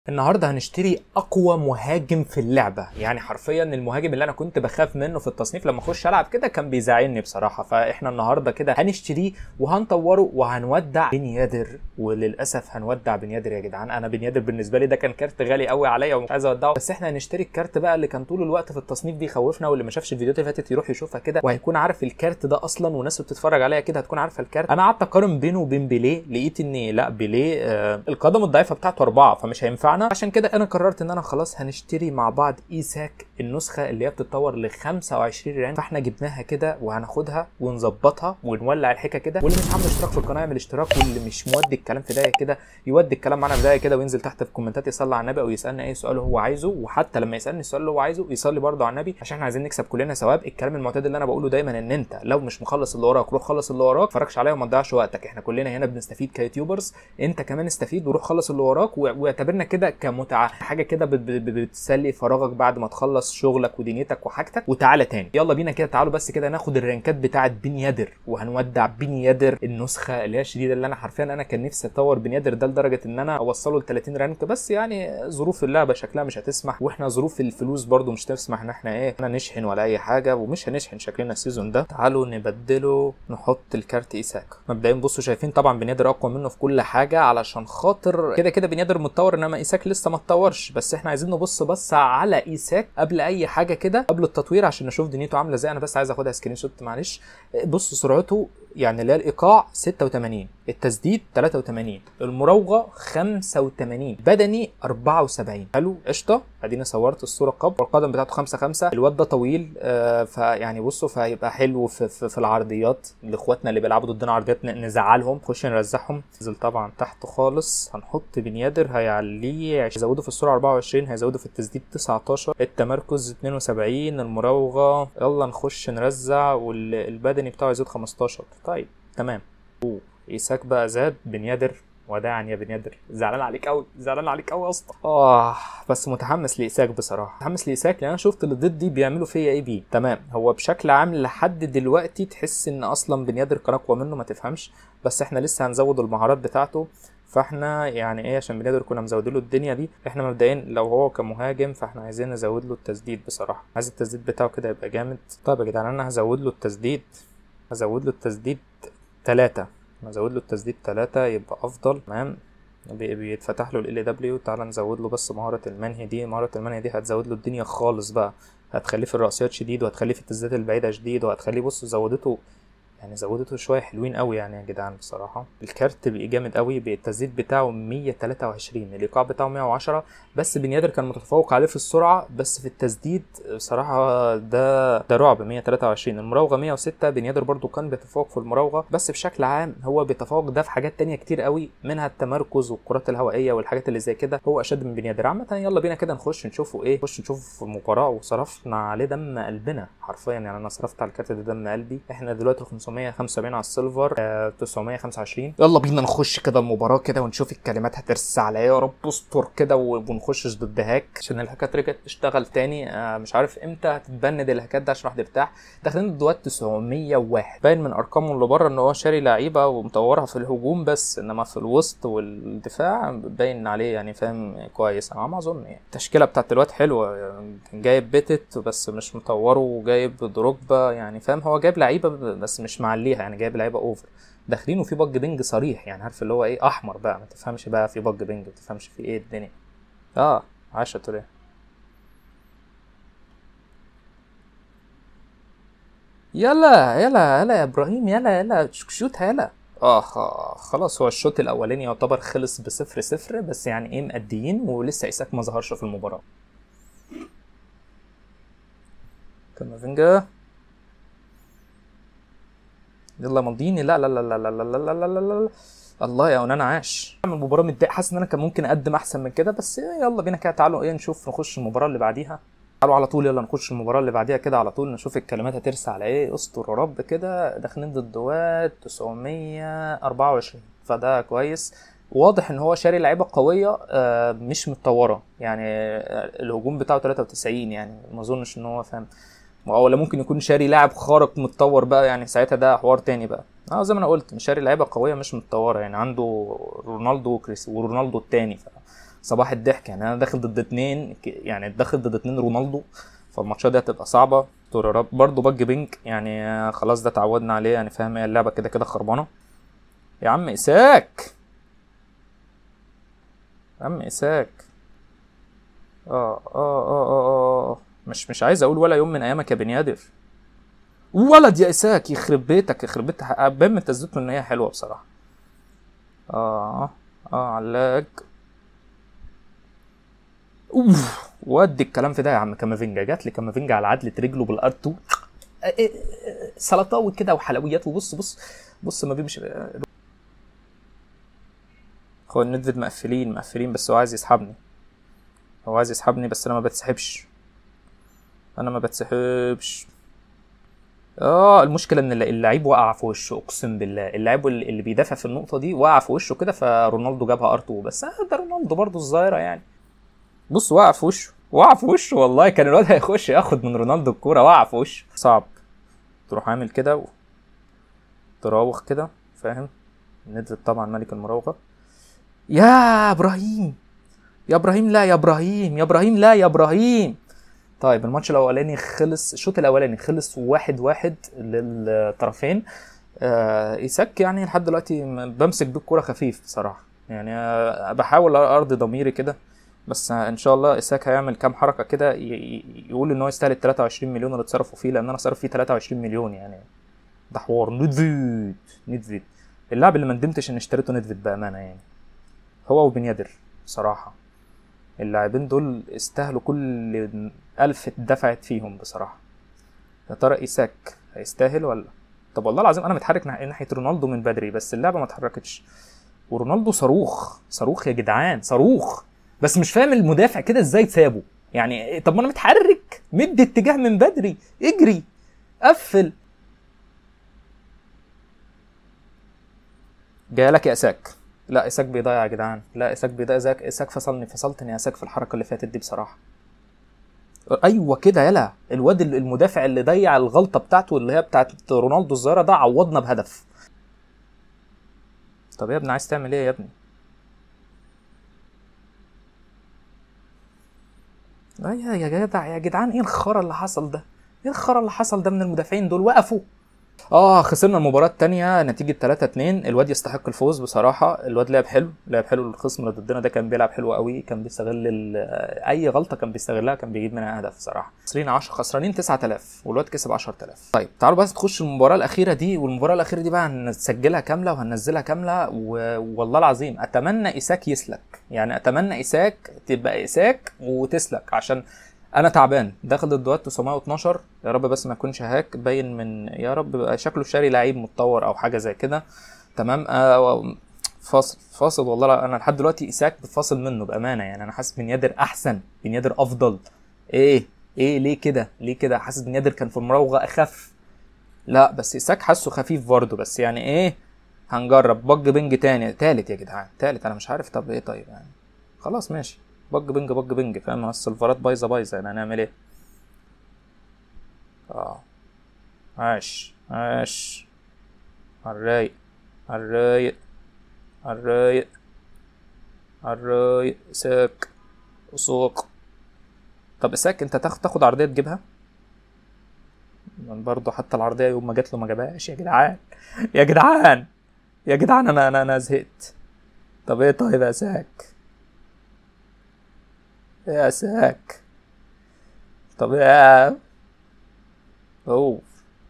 النهارده هنشتري اقوى مهاجم في اللعبه يعني حرفيا المهاجم اللي انا كنت بخاف منه في التصنيف لما اخش العب كده كان بيزعلني بصراحه فاحنا النهارده كده هنشتريه وهنطوره وهنودع بن يادر وللاسف هنودع بن يادر يا جدعان انا بن يادر بالنسبه لي ده كان كارت غالي قوي عليا ومش عايز اودعه بس احنا هنشتري الكارت بقى اللي كان طول الوقت في التصنيف بيخوفنا واللي ما شافش الفيديوهات اللي فاتت يروح يشوفها كده وهيكون عارف الكارت ده اصلا والناس بتتفرج عليا كده هتكون عارفه الكارت انا قعدت اقارن بينه وبين بيليه لقيت ان لا بيليه آه القدم الضعيفه بتاعته اربعه فمش هينفعنا عشان كده انا قررت ان انا خلاص هنشتري مع بعض ايساك النسخه اللي هي بتتطور ل 25 ريال فاحنا جبناها كده وهناخدها ونظبطها ونولع الحكه كده واللي مش عامل اشتراك في القناه يعمل اشتراك واللي مش مودي الكلام في داهيه كده يودي الكلام معانا في داهيه كده وينزل تحت في الكومنتات يصلي على النبي او يسالنا اي سؤال هو عايزه وحتى لما يسالني السؤال اللي هو عايزه يصلي برضه على النبي عشان احنا عايزين نكسب كلنا ثواب الكلام المعتاد اللي انا بقوله دايما ان انت لو مش مخلص اللي وراك روح خلص اللي وراك فرجش عليا وما تضيعش وقتك احنا كلنا هنا بنستفيد كيوتيوبرز انت كمان استفيد وروح خلص اللي وراك واعتبرنا كده كمتعه حاجه كده بت- بت- بتسلي فراغك بعد ما تخلص شغلك ودنيتك وحاجتك وتعالى تاني يلا بينا كده تعالوا بس كده ناخد الرانكات بتاعه بن يادر وهنودع بن يادر النسخه اللي هي الشديده اللي انا حرفيا انا كان نفسي اطور بن يادر ده لدرجه ان انا اوصله ل 30 رانك بس يعني ظروف اللعبه شكلها مش هتسمح واحنا ظروف الفلوس برضو مش تسمح ان احنا ايه احنا نشحن ولا اي حاجه ومش هنشحن شكلنا السيزون ده تعالوا نبدله نحط الكارت ايساك مبدئيا بصوا شايفين طبعا بن يادر اقوى منه في كل حاجه علشان خاطر كده كده بن يادر متطور انما ايساك لسه ما اتطورش بس احنا عايزين نبص بص على ايساك قبل اي حاجه كده قبل التطوير عشان نشوف دنيته عامله ازاي انا بس عايز اخدها سكرين شوت معلش بص سرعته يعني اللي هي الايقاع 86 التسديد 83 المراوغه 85 بدني 74 حلو قشطه اديني صورت الصوره قبل والقدم بتاعته 5 5 الواد ده طويل آه فيعني بصوا فهيبقى حلو في, في, في العرضيات لاخواتنا اللي بيلعبوا ضدنا عرضيات ن- نزعلهم نخش نرزعهم ننزل طبعا تحت خالص هنحط بن يادر هيعليه هيزوده في السرعه 24 هيزوده في التسديد 19 التمركز 72 المراوغه يلا نخش نرزع والبدني بتاعه يزيد 15 طيب تمام أوه. ايساك بقى زاد بن يادر وداعا يا بن يادر زعلان عليك قوي زعلان عليك قوي يا اسطى اه بس متحمس لايساك بصراحه متحمس لايساك لان انا شفت اللي ضدي بيعملوا فيا ايه بيه تمام هو بشكل عام لحد دلوقتي تحس ان اصلا بن يادر كان اقوى منه ما تفهمش بس احنا لسه هنزود المهارات بتاعته فاحنا يعني ايه عشان بنقدر كنا مزودين له الدنيا دي احنا مبدئيا لو هو كمهاجم فاحنا عايزين نزود له التسديد بصراحه عايز التسديد بتاعه كده يبقى جامد طيب يا جدعان انا هزود له التسديد هزود له التسديد تلاتة نزود له التسديد تلاتة يبقى افضل تمام بي- بيتفتح له ال دبليو تعال نزود له بس مهارة المنهي دي مهارة المنهي دي هتزود له الدنيا خالص بقى هتخليه في الرأسيات شديد وهتخليه في التسديدات البعيدة شديد وهتخليه بص زودته يعني زودته شوية حلوين قوي يعني يا جدعان بصراحة الكارت بقى جامد قوي بقى التسديد بتاعه 123 الإيقاع بتاعه 110 بس بن يادر كان متفوق عليه في السرعة بس في التسديد بصراحة ده ده رعب 123 المراوغة 106 بن يادر برضو كان بيتفوق في المراوغة بس بشكل عام هو بيتفوق ده في حاجات تانية كتير قوي منها التمركز والكرات الهوائية والحاجات اللي زي كده هو أشد من بن يادر عامة يلا بينا كده نخش نشوفه إيه نخش نشوفه في المباراة وصرفنا عليه دم قلبنا حرفيا يعني أنا صرفت على الكارت ده دم قلبي إحنا دلوقتي 575 على السيلفر آه 925 يلا بينا نخش كده المباراة كده ونشوف الكلمات هترسى على إيه يا رب استر كده ونخشش ضد هاك عشان الهاكات رجعت تشتغل تاني آه مش عارف امتى هتتبند الهاكات ده عشان واحد يرتاح داخلين دلوقتي 901 باين من ارقامه اللي بره ان هو شاري لعيبه ومطورها في الهجوم بس انما في الوسط والدفاع باين عليه يعني فاهم كويس انا على ما اظن يعني التشكيله بتاعت الواد حلوه يعني كان جايب بيتت بس مش مطوره وجايب دروجبا يعني فاهم هو جايب لعيبه بس مش معليها يعني جايب لعيبه اوفر داخلين وفي بج بينج صريح يعني عارف اللي هو ايه احمر بقى ما تفهمش بقى في بج بينج ما تفهمش في ايه الدنيا اه عاشا توريه يلا يلا يلا يا ابراهيم يلا يلا شوت يلا اه خ- خلاص هو الشوط الاولاني يعتبر خلص بصفر صفر بس يعني ايه مأديين ولسه ايساك ما ظهرش في المباراة كامافينجا يلا مالديني لا لا لا لا لا لا لا لا لا لا لا الله يا انا عاش من المباراة متضايق حاسس ان انا كان ممكن اقدم احسن من كده بس يلا بينا كده تعالوا ايه نشوف نخش المباراة اللي بعديها تعالوا على طول يلا نخش المباراة اللي بعديها كده على طول نشوف الكلمات هترسى على ايه استر يا رب كده داخلين ضد واد 924 فده كويس واضح ان هو شاري لعيبه قويه آه، مش متطوره يعني آه، الهجوم بتاعه 93 يعني ما اظنش ان هو فاهم ولا ممكن يكون شاري لاعب خارق متطور بقى يعني ساعتها ده حوار تاني بقى اه زي ما انا قلت مش شاري لعيبه قويه مش متطوره يعني عنده رونالدو وكريس ورونالدو التاني ف صباح الضحك يعني انا داخل ضد اتنين ك- يعني داخل ضد اتنين رونالدو فالماتشات دي هتبقى صعبه تورارات برضه باج بينك يعني آه، خلاص ده اتعودنا عليه يعني فاهم هي اللعبه كده كده خربانه يا عم اساك يا عم اساك اه اه اه اه اه مش مش عايز اقول ولا يوم من ايامك يا بني ادم ولد يا اساك يخرب بيتك يخرب بيتك بان من تسديدته ان هي حلوه بصراحه اه اه علاج اوف ودي الكلام في ده يا عم كامافينجا جات لي كامافينجا على عدلة رجله بالار 2 سلطاوي كده وحلويات وبص بص بص ما بيمشي هو الندفد مقفلين مقفلين بس هو عايز يسحبني هو عايز يسحبني بس انا ما بتسحبش انا ما بتسحبش اه المشكله ان الل- اللعيب وقع في وشه اقسم بالله اللعيب اللي اللي بيدافع في النقطه دي وقع في وشه كده فرونالدو جابها ار 2 بس آه ده رونالدو برضه الظاهره يعني بص وقع في وشه وقع في وشه والله كان الواد هيخش ياخد من رونالدو الكوره وقع في وشه صعب تروح عامل كده و... تراوغ كده فاهم ندفد طبعا ملك المراوغه يا ابراهيم يا ابراهيم لا يا ابراهيم يا ابراهيم لا يا ابراهيم طيب الماتش الاولاني خلص الشوط الاولاني خلص واحد واحد للطرفين آه ايساك يعني لحد دلوقتي م- بمسك بيه الكوره خفيف بصراحه يعني آه بحاول ارضي ضميري كده بس آه ان شاء الله ايساك هيعمل كام حركه كده ي- ي- يقول ان هو يستاهل ال 23 مليون اللي اتصرفوا فيه لان انا صرف فيه 23 مليون يعني ده حوار ندفيد ندفيد اللاعب اللي ما ندمتش ان اشتريته ندفيد بامانه يعني هو وبن يدر بصراحه اللاعبين دول استاهلوا كل ألف اتدفعت فيهم بصراحة يا ترى إيساك هيستاهل ولا طب والله العظيم أنا متحرك ناح- ناحية رونالدو من بدري بس اللعبة ما اتحركتش ورونالدو صاروخ صاروخ يا جدعان صاروخ بس مش فاهم المدافع كده ازاي سابه يعني إيه، طب ما انا متحرك مدي اتجاه من بدري اجري قفل جايلك يا اساك لا اساك بيضيع يا جدعان لا اساك بيضيع اساك اساك فصلني فصلتني يا اساك في الحركه اللي فاتت دي بصراحه ايوه كده يلا الواد ال- المدافع اللي ضيع الغلطه بتاعته اللي هي بتاعت رونالدو الظاهره ده عوضنا بهدف طب يا ابني عايز تعمل ايه يا ابني لا يا يا جدع يا جدعان ايه الخرا اللي حصل ده ايه الخرا اللي حصل ده من المدافعين دول وقفوا اه خسرنا المباراة التانية نتيجة 3 2 الواد يستحق الفوز بصراحة الواد لعب حلو لعب حلو الخصم اللي ضدنا ده كان بيلعب حلو قوي كان بيستغل ال- اي غلطة كان بيستغلها كان بيجيب منها هدف صراحة خسرين 10 خسرانين 9000 والواد كسب 10000 طيب تعالوا بس نخش المباراة الأخيرة دي والمباراة الأخيرة دي بقى هنسجلها كاملة وهننزلها كاملة و... والله العظيم أتمنى إيساك يسلك يعني أتمنى إيساك تبقى إيساك وتسلك عشان انا تعبان داخل ضد واد 912 يا رب بس ما يكونش هاك باين من يا رب بقى شكله شاري لعيب متطور او حاجه زي كده تمام آه فاصل فاصل والله لا انا لحد دلوقتي اساك بفاصل منه بامانه يعني انا حاسس بن يادر احسن بن يادر افضل ايه ايه ليه كده ليه كده حاسس بن يادر كان في المراوغه اخف لا بس اساك حاسه خفيف برضه بس يعني ايه هنجرب بج بنج تاني تالت يا جدعان تالت انا مش عارف طب ايه طيب يعني خلاص ماشي بج بنج بج بنج فاهم السيرفرات بايظه بايظه يعني هنعمل ايه اه عاش عاش عالرايق عالرايق عالرايق عالرايق ساك وسوق طب اساك انت تاخد تاخد عرضيه تجيبها برضه حتى العرضيه يوم ما جات له ما جابهاش يا جدعان يا جدعان يا جدعان انا انا انا زهقت طب ايه طيب يا ساك يا ساك طب يا اوه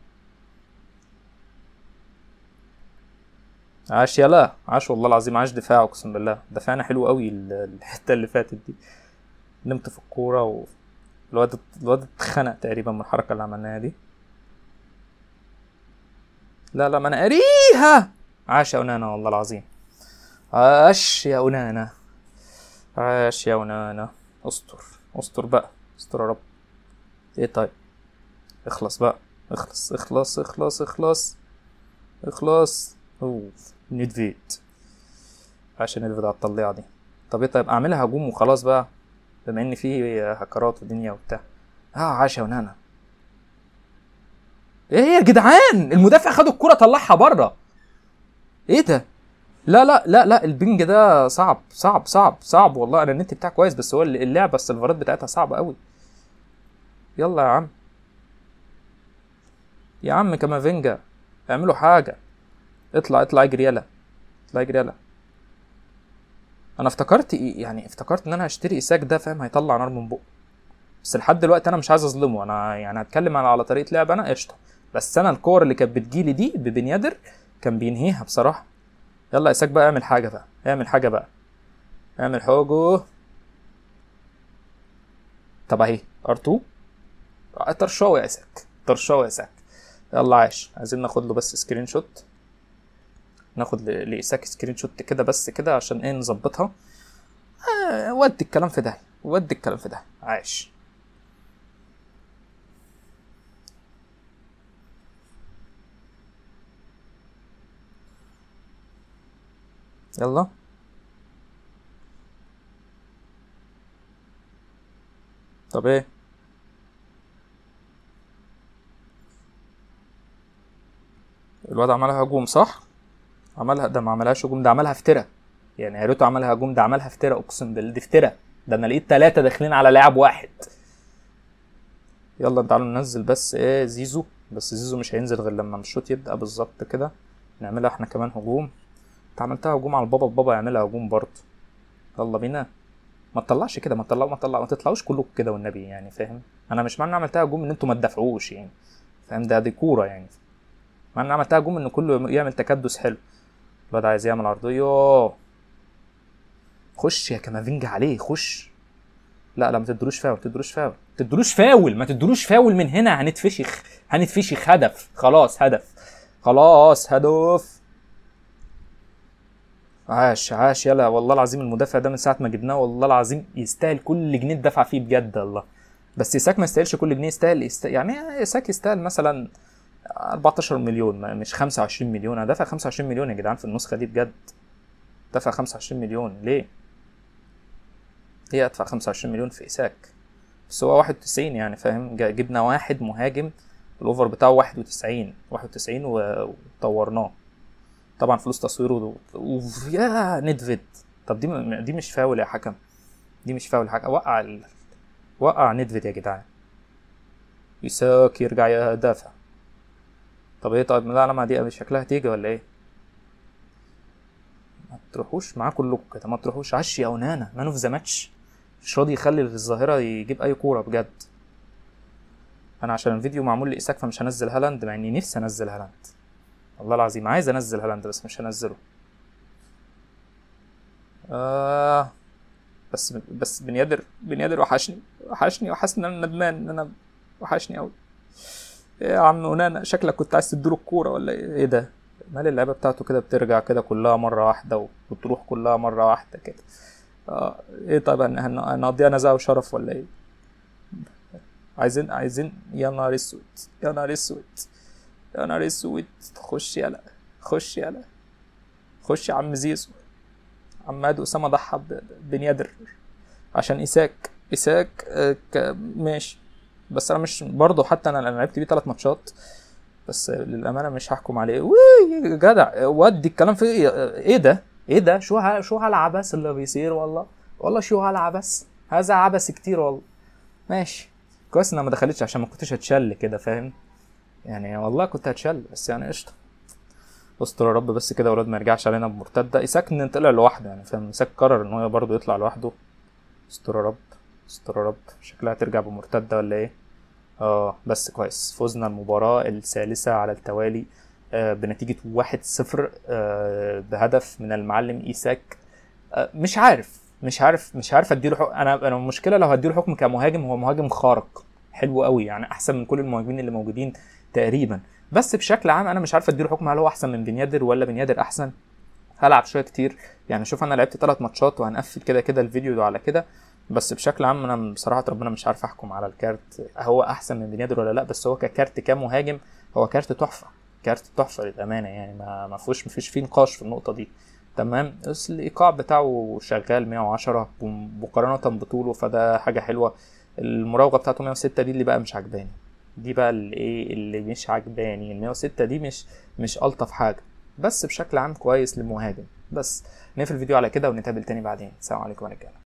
عاش يلا عاش والله العظيم عاش دفاع اقسم بالله دفاعنا حلو قوي ال- الحته اللي فاتت دي نمت في الكوره و الواد الواد اتخنق تقريبا من الحركه اللي عملناها دي لا لا ما انا قاريها عاش يا اونانا والله العظيم عاش يا اونانا عاش يا اونانا استر استر بقى استر يا رب ايه طيب اخلص بقى اخلص اخلص اخلص اخلص اخلص اوف ندفيت عشان ندفيت على الطليعة دي طب ايه طيب اعملها هجوم وخلاص بقى بما ان في هكرات ودنيا وبتاع اه عاش يا ونانا ايه يا جدعان المدافع خد الكرة طلعها بره ايه ده لا لا لا لا البنج ده صعب صعب صعب صعب والله انا النت بتاعي كويس بس هو اللعبه السيرفرات بتاعتها صعبه قوي يلا يا عم يا عم كامافينجا اعملوا حاجه اطلع اطلع اجري يلا اطلع اجري يلا انا افتكرت ايه يعني افتكرت ان انا هشتري اساك ده فاهم هيطلع نار من بقه بس لحد دلوقتي انا مش عايز اظلمه انا يعني هتكلم على على طريقه لعب انا قشطه بس انا الكور اللي كانت بتجيلي دي ببنيادر كان بينهيها بصراحه يلا اساك بقى اعمل حاجه بقى اعمل حاجه بقى اعمل حوجو طب اهي ار2 طرشاوي يا اساك طرشاوي يا اساك يلا عاش عايزين ناخد له بس سكرين شوت ناخد لإساك سكرين شوت كده بس كده عشان ايه نظبطها آه ودي الكلام في ده ودي الكلام في ده عاش يلا طب ايه الواد عملها هجوم صح عملها ده ما عملهاش هجوم ده عملها افترا يعني يا ريته عملها هجوم ده عملها افترا اقسم بالله دي افترا ده انا لقيت ثلاثة داخلين على لاعب واحد يلا تعالوا ننزل بس ايه زيزو بس زيزو مش هينزل غير لما الشوط يبدأ بالظبط كده نعملها احنا كمان هجوم انت عملتها هجوم على البابا البابا يعملها هجوم برضه يلا بينا ما تطلعش كده ما تطلعوا ما تطلعوا ما تطلعوش كلكم كده والنبي يعني فاهم انا مش معنى عملتها هجوم ان انتوا ما تدافعوش يعني فاهم ده دي كوره يعني معنى عملتها هجوم ان كله يعمل تكدس حلو الواد عايز يعمل عرضيه خش يا كامافينجا عليه خش لا لا ما تدروش فاول ما تدروش فاول ما تدروش فاول ما تدروش فاول من هنا هنتفشخ هنتفشخ هدف خلاص هدف خلاص هدف عاش عاش يلا والله العظيم المدافع ده من ساعه ما جبناه والله العظيم يستاهل كل جنيه اتدفع فيه بجد الله بس إساك ما يستاهلش كل جنيه يستاهل, يستاهل يعني إساك يستاهل مثلا 14 مليون مش 25 مليون انا دافع 25 مليون يا جدعان في النسخه دي بجد دافع 25 مليون ليه ليه ادفع 25 مليون في إساك بس هو 91 يعني فاهم جبنا واحد مهاجم الاوفر بتاعه 91 91 وطورناه طبعا فلوس تصويره و... يا ندفيد طب دي دي مش فاول يا حكم دي مش فاول يا حكم وقع ال... وقع ندفيد يا جدعان إساك يرجع يدافع طب ايه طيب لا لا ما دي مش شكلها تيجي ولا ايه ما تروحوش معاه كلكم كده ما تروحوش عشي او نانا مان اوف ذا ماتش مش راضي يخلي الظاهره يجيب اي كوره بجد انا عشان الفيديو معمول لإساك فمش هنزل هالاند مع اني نفسي انزل هالاند والله العظيم عايز انزل هالاند بس مش هنزله آه بس بس بن يادر بن يادر وحشني وحشني وحاسس ان انا ندمان ان انا وحشني قوي ايه يا عم ونانا شكلك كنت عايز تديله الكوره ولا ايه ايه ده مال اللعيبه بتاعته كده بترجع كده كلها مره واحده وتروح كلها مره واحده كده اه ايه طيب هنقضيها نزاهه وشرف ولا ايه عايزين عايزين يا نهار اسود يا نهار اسود يا نهار اسود خش يلا خش يلا خش يا عم زيزو عماد اسامه ضحى بن يدر عشان اساك اساك آه ماشي بس انا مش برضه حتى انا لعبت بيه ثلاث ماتشات بس للامانه مش هحكم عليه وي جدع ودي الكلام في ايه ده ايه ده شو ها شو هالعبث اللي بيصير والله والله شو هالعبث هذا عبث كتير والله ماشي كويس انها ما دخلتش عشان ما كنتش هتشل كده فاهم يعني والله كنت هتشل بس يعني قشطه استر يا رب بس كده ولاد ما يرجعش علينا بمرتده ايساك ان طلع لوحده يعني فاهم ايساك قرر ان هو برضه يطلع لوحده استر يا رب استر يا رب شكلها ترجع بمرتده ولا ايه اه بس كويس فزنا المباراة الثالثة على التوالي آه بنتيجة واحد صفر آه بهدف من المعلم إيساك آه مش عارف مش عارف مش عارف اديله حكم انا انا المشكله لو هديله حكم كمهاجم هو مهاجم خارق حلو قوي يعني احسن من كل المهاجمين اللي موجودين تقريبا بس بشكل عام انا مش عارف اديله حكم هل هو احسن من بنيادر ولا بنيادر احسن هلعب شويه كتير يعني شوف انا لعبت ثلاث ماتشات وهنقفل كده كده الفيديو ده على كده بس بشكل عام انا بصراحه ربنا مش عارف احكم على الكارت هو احسن من بنيادر ولا لا بس هو ككارت كمهاجم هو كارت تحفه كارت تحفه للامانه يعني ما ما فيهوش ما فيش فيه نقاش في النقطه دي تمام بس الايقاع بتاعه شغال 110 مقارنه بطوله فده حاجه حلوه المراوغه بتاعته 106 دي اللي بقى مش عجباني دي بقى اللي ايه اللي مش عجباني ال 106 دي مش مش الطف حاجه بس بشكل عام كويس للمهاجم بس نقفل الفيديو على كده ونتقابل تاني بعدين السلام عليكم يا رجاله